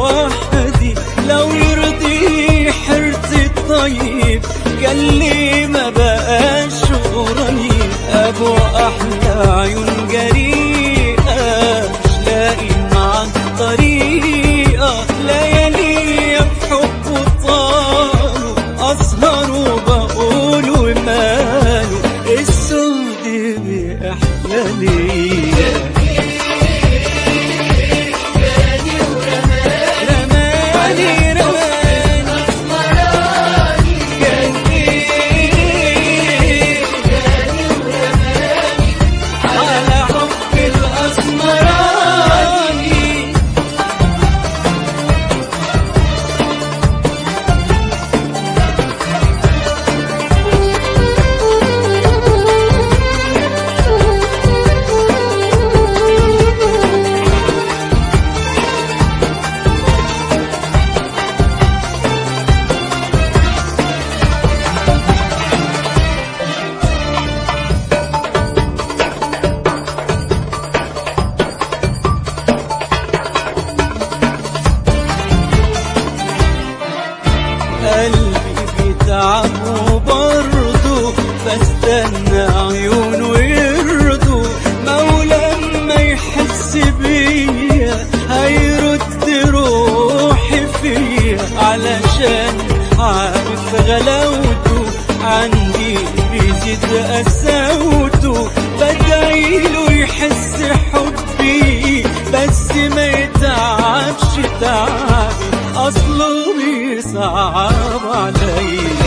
وحدي لو يرضي حرتي الطيب قال لي ما بقاش قريب ابو احلى عيون جريئه مش لاقي معاك طريقه ليالي بحب طالوا اسهر وبقول وماله السود بأحلى ليا رماني رماني قلبي على حب الأسمراني قلبي بيتعب وبرضه بستنى عيونه يرضوا مولا ما يحس بيا هيرد روحي فيا علشان عارف غلاوته عندي بيزيد قساوته بدعيله يحس حبي بس ما يتعبش تعبي اصله بيصعب عليا